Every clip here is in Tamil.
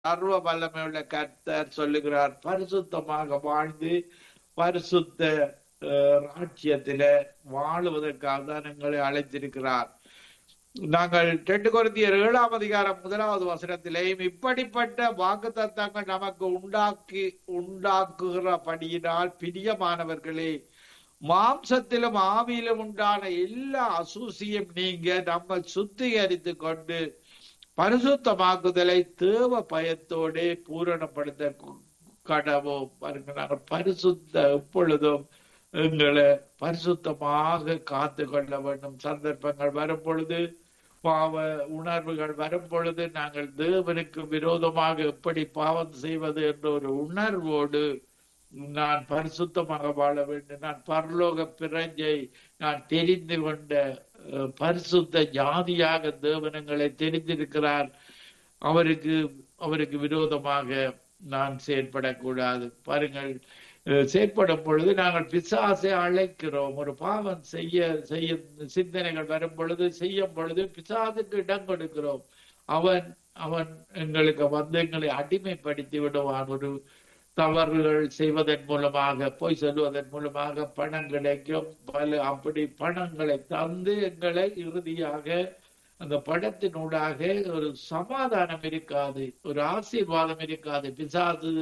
சர்வ வல்லமையுள்ள கர்த்தர் சொல்லுகிறார் பரிசுத்தமாக வாழ்ந்து பரிசுத்த அஹ், ராஜ்யத்தில வாழுவதற்காக தான் எங்களை அழைத்திருக்கிறார் நாங்கள் ரெண்டு குருந்தியர் ஏழாம் அதிகாரம் முதலாவது வசனத்திலேயும் இப்படிப்பட்ட வாக்குத்தத்தங்கள் நமக்கு உண்டாக்கி உண்டாக்குகிறபடியினால் பிரியமானவர்களே மாம்சத்திலும் ஆவியிலும் உண்டான எல்லா அசூசியும் நீங்க நம்ம சுத்திகரித்து கொண்டு பரிசுத்தமாக்குதலை தேவ பயத்தோடே பூரணப்படுத்த கு- கடவோம் பாருங்க நாங்கள் பரிசுத்த எப்பொழுதும் எங்களை பரிசுத்தமாக காத்து கொள்ள வேண்டும் சந்தர்ப்பங்கள் வரும் பொழுது பாவ உணர்வுகள் வரும் பொழுது நாங்கள் தேவனுக்கு விரோதமாக எப்படி பாவம் செய்வது என்ற ஒரு உணர்வோடு நான் பரிசுத்தமாக வாழ வேண்டும் நான் பரலோக பிரஞ்சை நான் தெரிந்து கொண்ட அஹ், பரிசுத்த ஜாதியாக தேவனங்களை தெரிந்திருக்கிறார் அவருக்கு அவருக்கு விரோதமாக நான் செயற்படக்கூடாது பாருங்கள் அஹ், செயற்படும் பொழுது நாங்கள் பிசாசை அழைக்கிறோம் ஒரு பாவம் செய்ய செய்ய சிந்தனைகள் வரும் பொழுது செய்யும் பொழுது பிசாசுக்கு இடம் கொடுக்கிறோம் அவன் அவன் எங்களுக்கு வந்து எங்களை அடிமைப்படுத்தி விடுவான் ஒரு தவறுகள் செய்வதன் மூலமாக பொய் சொல்வதன் மூலமாக பணம் கிடைக்கும் பல அப்படி பணங்களை தந்து எங்களை இறுதியாக அந்த படத்தினூடாக ஒரு சமாதானம் இருக்காது ஒரு ஆசீர்வாதம் இருக்காது பிசாசு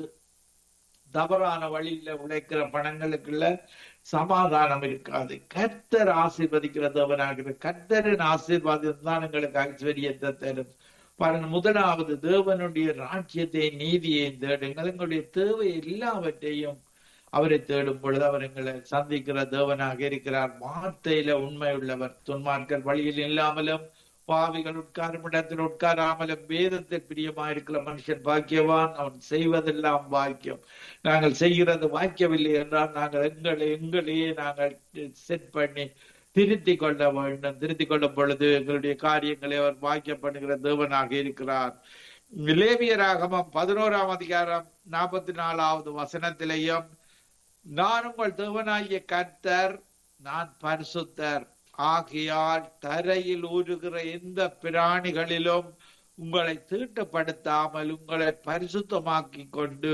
தவறான வழியில உழைக்கிற பணங்களுக்குள்ள சமாதானம் இருக்காது கர்த்தர் ஆசீர்வதிக்கிறதவனாகிற கர்த்தரின் ஆசீர்வாதம் தான் எங்களுக்கு ஐஸ்வர்யத்தை தரும் பாருங்க முதலாவது தேவனுடைய ராஜ்யத்தை நீதியை தேடுங்கள் எங்களுடைய தேவை எல்லாவற்றையும் அவரை தேடும் பொழுது அவர் எங்களை சந்திக்கிற தேவனாக இருக்கிறார் வார்த்தையில உண்மை உள்ளவர் துன்மார்க்கர் வழியில் இல்லாமலும் பாவிகள் உட்காரும் இடத்தில் உட்காராமலும் வேதத்தில் பிரியமாயிருக்கிற மனுஷன் பாக்கியவான் அவன் செய்வதெல்லாம் பாக்கியம் நாங்கள் செய்கிறது வாய்க்கவில்லை என்றால் நாங்கள் எங்களை எங்களையே நாங்கள் செட் பண்ணி திருத்தி கொள்ள வேண்டும் திருத்தி கொள்ளும் பொழுது எங்களுடைய காரியங்களை அவர் வாக்கியப்படுகிற தேவனாக இருக்கிறார் லேவியராகமம் பதினோராம் அதிகாரம் நாற்பத்தி நாலாவது வசனத்திலேயும் நான் உங்கள் தேவனாகிய கர்த்தர் நான் பரிசுத்தர் ஆகையால் தரையில் ஊறுகிற எந்த பிராணிகளிலும் உங்களை தீட்டுப்படுத்தாமல் உங்களை பரிசுத்தமாக்கி கொண்டு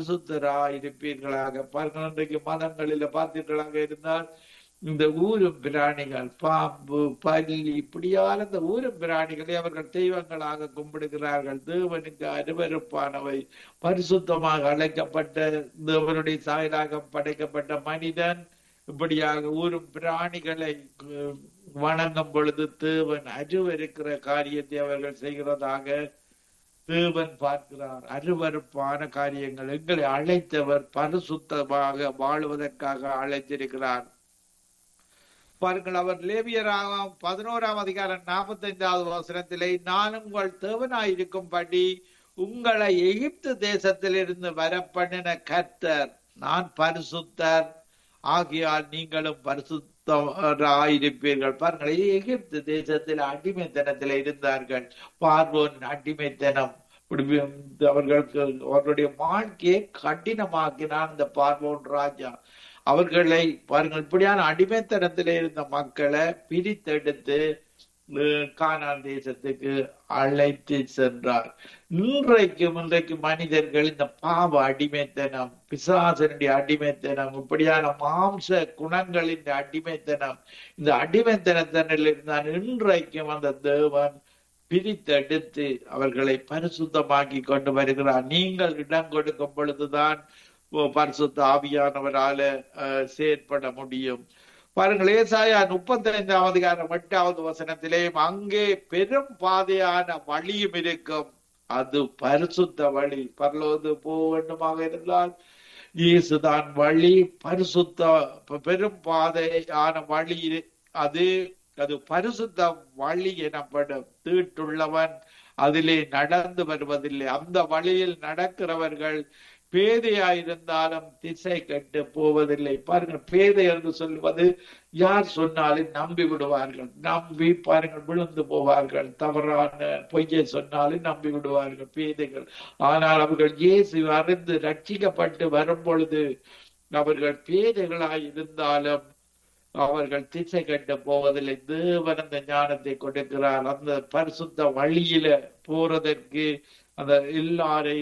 பரிசுத்தராயிருப்பீர்களாக பாருங்கள் இன்றைக்கு மதங்களில பார்த்தீர்களாக இருந்தால் இந்த ஊரும் பிராணிகள் பாம்பு பல்லி இப்படியான இந்த ஊரும் பிராணிகளை அவர்கள் தெய்வங்களாக கும்பிடுகிறார்கள் தேவனுக்கு அருவருப்பானவை பரிசுத்தமாக அழைக்கப்பட்ட தேவனுடைய சாயலாக படைக்கப்பட்ட மனிதன் இப்படியாக ஊரும் பிராணிகளை அஹ், வணங்கும் பொழுது தேவன் அருவருக்கிற காரியத்தை அவர்கள் செய்கிறதாக தேவன் பார்க்கிறார் அருவருப்பான காரியங்கள் எங்களை அழைத்தவர் பரிசுத்தமாக வாழ்வதற்காக அழைத்திருக்கிறார் பாருங்கள் அவர் லேவியராக பதினோராம் அதிகாரம் நாற்பத்தி ஐந்தாவது வசனத்திலே நான் உங்கள் தேவனாயிருக்கும்படி உங்களை எகிப்து தேசத்திலிருந்து வர பண்ணின கர்த்தர் நான் பரிசுத்தர் ஆகியால் நீங்களும் பரிசுத்தராயிருப்பீர்கள் பாருங்கள் எகிப்து தேசத்தில் அடிமைத்தனத்தில் இருந்தார்கள் பார்வோன் அடிமைத்தனம் இப்படி அவர்களுக்கு அவர்களுடைய வாழ்க்கையை கடினமாக்கினான் இந்த பார்வோன் ராஜா அவர்களை பாருங்கள் இப்படியான அடிமைத்தனத்திலே இருந்த மக்களை பிரித்தெடுத்து அஹ், கானான் தேசத்துக்கு அழைத்து சென்றார் இன்றைக்கும் இன்றைக்கு மனிதர்கள் இந்த பாவ அடிமைத்தனம் பிசாசனுடைய அடிமைத்தனம் இப்படியான மாம்ச குணங்களின் அடிமைத்தனம் இந்த அடிமைத்தனத்தினில் இருந்தால் இன்றைக்கும் அந்த தேவன் பிரித்தெடுத்து அவர்களை பரிசுத்தமாக்கி கொண்டு வருகிறார் நீங்கள் இடம் கொடுக்கும் பொழுதுதான் பரிசுத்த ஆவியானவரால அஹ், செயற்பட முடியும் பாருங்கள் ஏசாயா முப்பத்தி ஐந்தாவது அதிகாரம் எட்டாவது வசனத்திலே அங்கே பெரும் பாதையான வழியும் இருக்கும் அது பரிசுத்த வழி பரலோது போக வேண்டுமாக இருந்தால் இயேசுதான் வழி பரிசுத்த பெரும் பாதையான வழி அது அது பரிசுத்த வழி எனப்படும் தீட்டுள்ளவன் அதிலே நடந்து வருவதில்லை அந்த வழியில் நடக்கிறவர்கள் பேதையாயிருந்தாலும் திசை கட்டு போவதில்லை பாருங்கள் பேதை என்று சொல்வது யார் சொன்னாலும் நம்பி விடுவார்கள் நம்பி பாருங்கள் விழுந்து போவார்கள் தவறான பொய்யை சொன்னாலும் நம்பி விடுவார்கள் பேதைகள் ஆனால் அவர்கள் இயேசு அறிந்து ரட்சிக்கப்பட்டு வரும் பொழுது அவர்கள் பேதைகளாய் இருந்தாலும் அவர்கள் திசை கட்டு போவதில்லை தேவன் அந்த ஞானத்தை கொடுக்கிறார் அந்த பரிசுத்த வழியில போறதற்கு அந்த எல்லாரையும்